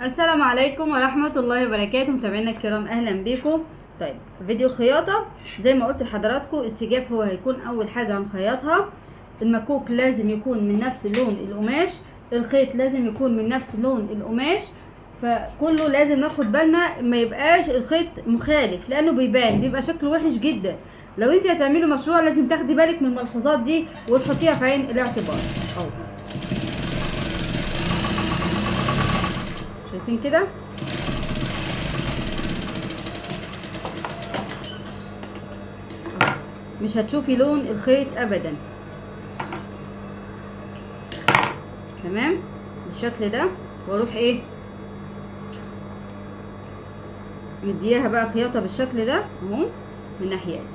السلام عليكم ورحمة الله وبركاته متابعينا الكرام أهلا بيكم طيب فيديو الخياطة زي ما قلت لحضراتكم السجاف هو هيكون أول حاجة هنخيطها المكوك لازم يكون من نفس لون القماش الخيط لازم يكون من نفس لون القماش فكله لازم ناخد بالنا ما يبقاش الخيط مخالف لانه بيبان بيبقى شكله وحش جدا لو انت هتعملي مشروع لازم تاخدي بالك من الملحوظات دي وتحطيها في عين الاعتبار اهو شايفين كده مش هتشوفي لون الخيط ابدا تمام بالشكل ده واروح ايه مدياها بقى خياطه بالشكل ده اهو من ناحيتي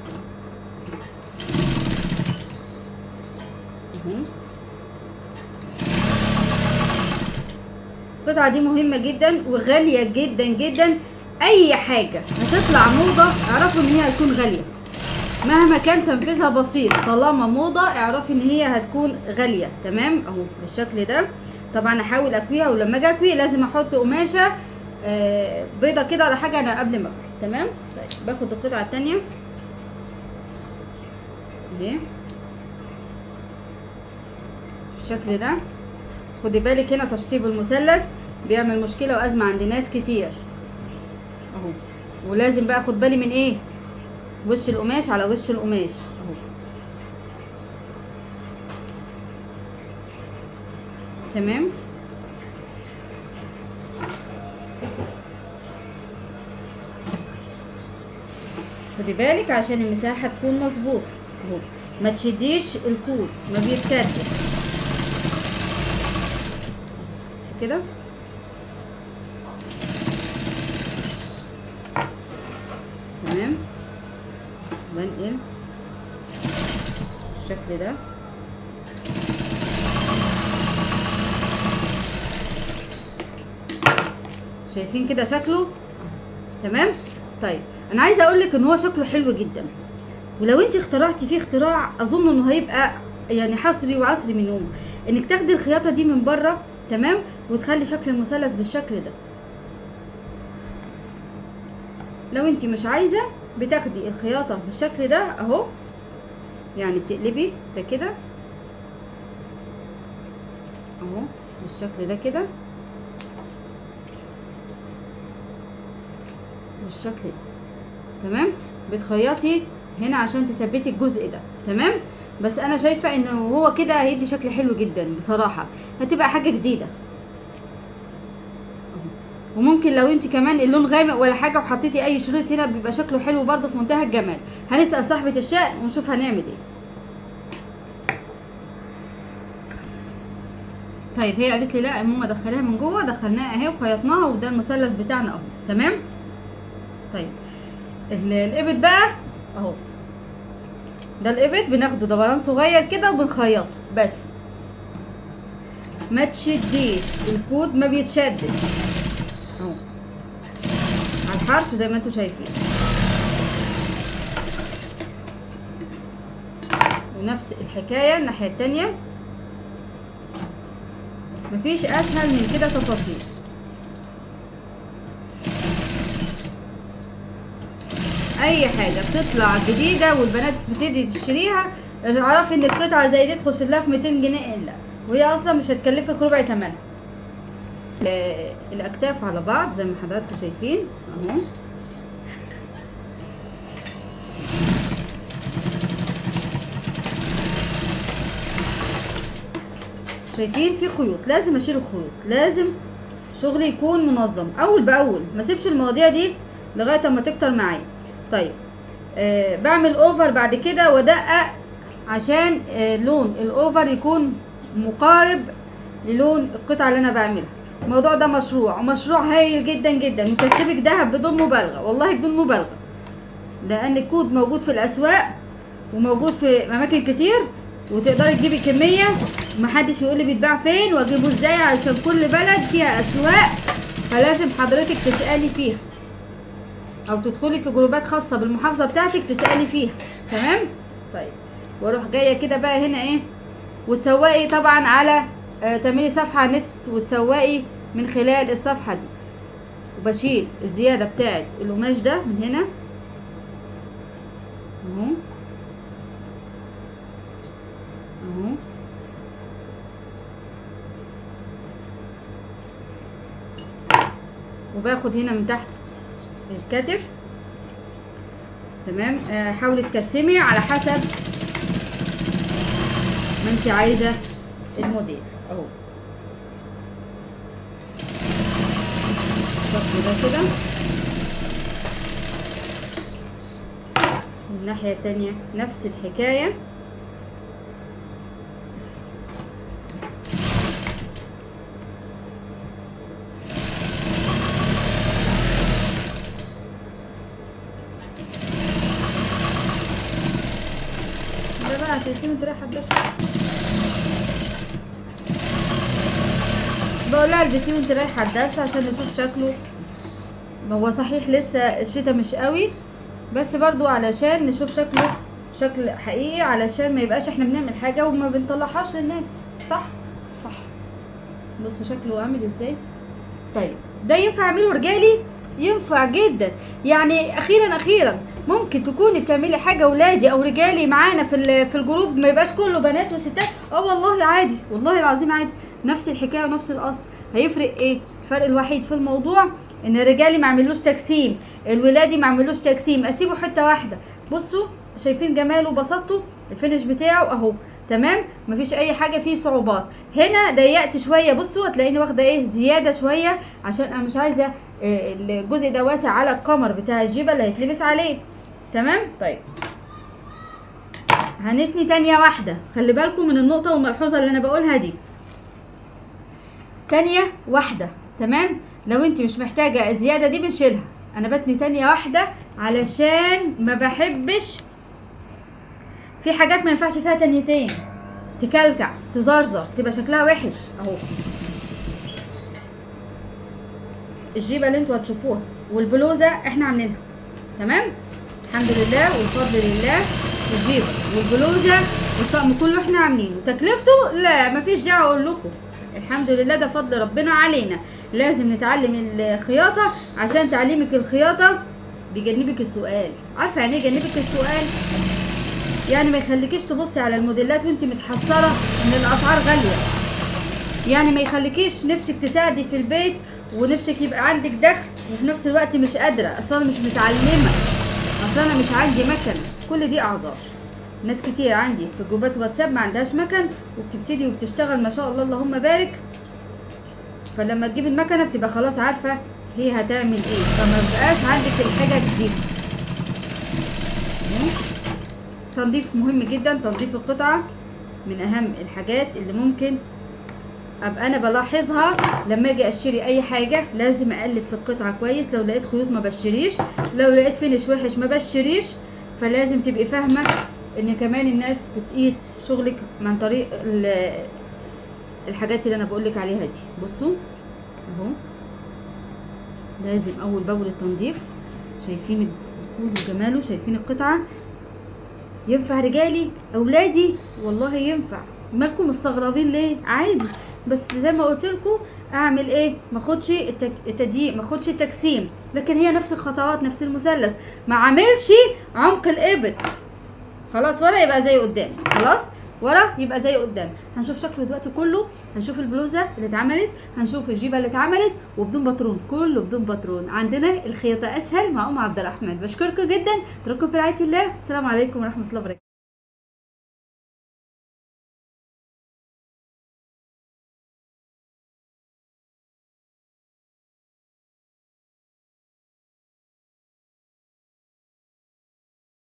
اهو القطعه دي مهمه جدا وغاليه جدا جدا اي حاجه هتطلع موضه اعرفوا ان هي هتكون غاليه مهما كان تنفيذها بسيط طالما موضه اعرفي ان هي هتكون غاليه تمام اهو بالشكل ده طبعا احاول اكويها ولما اجي اكوي لازم احط قماشه آه بيضه كده ولا حاجه انا قبل ما اكوي تمام طيب باخد القطعه التانية اهي بالشكل ده خدي بالك هنا تشطيب المثلث بيعمل مشكله وازمه عند ناس كتير اهو ولازم بقى اخد بالي من ايه وش القماش على وش القماش اهو تمام خدي بالك عشان المساحه تكون مظبوطه اهو ما تشديش الكود ما بيتشدش كده تمام بنقل بالشكل ده شايفين كده شكله تمام طيب انا عايزه اقول لك ان هو شكله حلو جدا ولو انت اخترعتي فيه اختراع اظن انه هيبقى يعني حصري وعصري من يوم انك تاخدي الخياطه دي من بره تمام وتخلي شكل المثلث بالشكل ده لو انت مش عايزه بتاخدي الخياطه بالشكل ده اهو يعني بتقلبي ده كده اهو بالشكل ده كده بالشكل ده تمام بتخيطي هنا عشان تثبتي الجزء ده تمام بس انا شايفه انه هو كده هيدي شكل حلو جدا بصراحه هتبقى حاجه جديده وممكن لو انت كمان اللون غامق ولا حاجه وحطيتي اي شريط هنا بيبقى شكله حلو برضه في منتهى الجمال هنسال صاحبه الشأن ونشوف هنعمل ايه طيب هي قالت لي لا يا ماما دخليها من جوه دخلناها اهي وخيطناها وده المثلث بتاعنا اهو تمام طيب الابط بقى اهو ده الابط بناخده دوران صغير كده وبنخيطه بس ما تشديش الكود ما بيتشدش اهو على الحرف زي ما انتم شايفين ونفس الحكايه الناحيه التانية مفيش اسهل من كده تفاصيل اي حاجه بتطلع جديده والبنات بتبتدي تشتريها اعرفي ان القطعه زي دي تخش لها في 200 جنيه الا وهي اصلا مش هتكلفك ربع ثمنها الاكتاف على بعض زي ما حضراتكم شايفين اهو شايفين في خيوط لازم اشيل الخيوط لازم شغلي يكون منظم اول باول ما اسيبش المواضيع دي لغايه اما تكتر معايا طيب آه بعمل اوفر بعد كده وادقق عشان آه لون الاوفر يكون مقارب للون القطعه اللي انا بعملها الموضوع ده مشروع ومشروع هايل جدا جدا مكسبك دهب بدون مبالغه والله بدون مبالغه لان الكود موجود في الاسواق وموجود في اماكن كتير وتقدري تجيبي كميه ومحدش يقول لي بيتباع فين واجيبه ازاي عشان كل بلد فيها اسواق فلازم حضرتك تسالي فيها او تدخلي في جروبات خاصه بالمحافظه بتاعتك تسالي فيها تمام طيب واروح جايه كده بقى هنا ايه وتسوقي طبعا على آه تعملي صفحه على النت وتسوقي من خلال الصفحة دي وبشيل الزيادة بتاعت القماش ده من هنا اهو اهو وباخد هنا من تحت الكتف تمام آه، حاولي تقسمي على حسب ما انت عايزه الموديل اهو الشكل ده كده الناحية التانية نفس الحكاية ده بقى هتقسمي انت رايحة الدرس بقول لها البسيه وانت رايحة الدرس عشان نشوف شكله هو صحيح لسه الشتا مش قوي بس برضو علشان نشوف شكله بشكل حقيقي علشان ما يبقاش احنا بنعمل حاجة وما بنطلعهاش للناس صح صح بصوا شكله عامل ازاي طيب ده ينفع اعمله رجالي ينفع جدا يعني اخيرا اخيرا ممكن تكوني بتعملي حاجه ولادي او رجالي معانا في ال- في الجروب ما يبقاش كله بنات وستات اه والله عادي والله العظيم عادي نفس الحكايه ونفس الاصل هيفرق ايه الفرق الوحيد في الموضوع ان الرجالي ما عملوش تجسيم الولادي ما عملوش تجسيم اسيبه حته واحده بصوا شايفين جماله وبساطته الفينش بتاعه اهو تمام مفيش اي حاجه فيه صعوبات هنا ضيقت شويه بصوا هتلاقيني واخده ايه زياده شويه عشان انا مش عايزه آه، الجزء ده واسع على القمر بتاع الجيبه اللي هيتلبس عليه تمام طيب هنتني تانية واحدة خلي بالكم من النقطة والملحوظة اللي أنا بقولها دي تانية واحدة تمام لو انت مش محتاجة الزيادة دي بنشيلها أنا بتني تانية واحدة علشان ما بحبش في حاجات ما ينفعش فيها تانيتين تكلكع تزرزر تبقى شكلها وحش اهو الجيبه اللي انتوا هتشوفوها والبلوزه احنا عاملينها تمام الحمد لله والفضل لله الجيبه والبلوزه والطقم كله احنا عاملينه تكلفته لا مفيش داعي اقول لكم الحمد لله ده فضل ربنا علينا لازم نتعلم الخياطه عشان تعليمك الخياطه بيجنبك السؤال عارفه يعني ايه يجنبك السؤال يعني ما يخليكيش تبصي على الموديلات وانت متحسره ان الاسعار غاليه يعني ما يخليكيش نفسك تساعدي في البيت ونفسك يبقى عندك دخل وفي نفس الوقت مش قادره اصلا أنا مش متعلمه اصلا انا مش عندي مكن كل دي اعذار ناس كتير عندي في جروبات واتساب ما عندهاش مكن وبتبتدي وبتشتغل ما شاء الله اللهم بارك فلما تجيب المكنه بتبقى خلاص عارفه هي هتعمل ايه فما بقاش عندك الحاجه دي تنظيف مهم جدا تنظيف القطعة من أهم الحاجات اللي ممكن أبقى أنا بلاحظها لما أجي أشتري أي حاجة لازم أقلب في القطعة كويس لو لقيت خيوط ما بشتريش لو لقيت فينش وحش ما بشتريش فلازم تبقي فاهمة إن كمان الناس بتقيس شغلك من طريق ال- الحاجات اللي أنا بقولك عليها دي بصوا أهو لازم أول بأول التنظيف شايفين الكود وجماله شايفين القطعة ينفع رجالي اولادي والله ينفع مالكم مستغربين ليه عادي بس زي ما قلت لكم اعمل ايه ما اخدش التك... التضييق ما اخدش التجسيم لكن هي نفس الخطوات نفس المثلث ما عاملش عمق الابط خلاص ورا يبقى زي قدام خلاص ورا يبقى زي قدام هنشوف شكله دلوقتي كله هنشوف البلوزه اللي اتعملت هنشوف الجيبه اللي اتعملت وبدون باترون كله بدون باترون عندنا الخياطه اسهل مع ام عبد الرحمن بشكركم جدا اترككم في رعايه الله السلام عليكم ورحمه الله وبركاته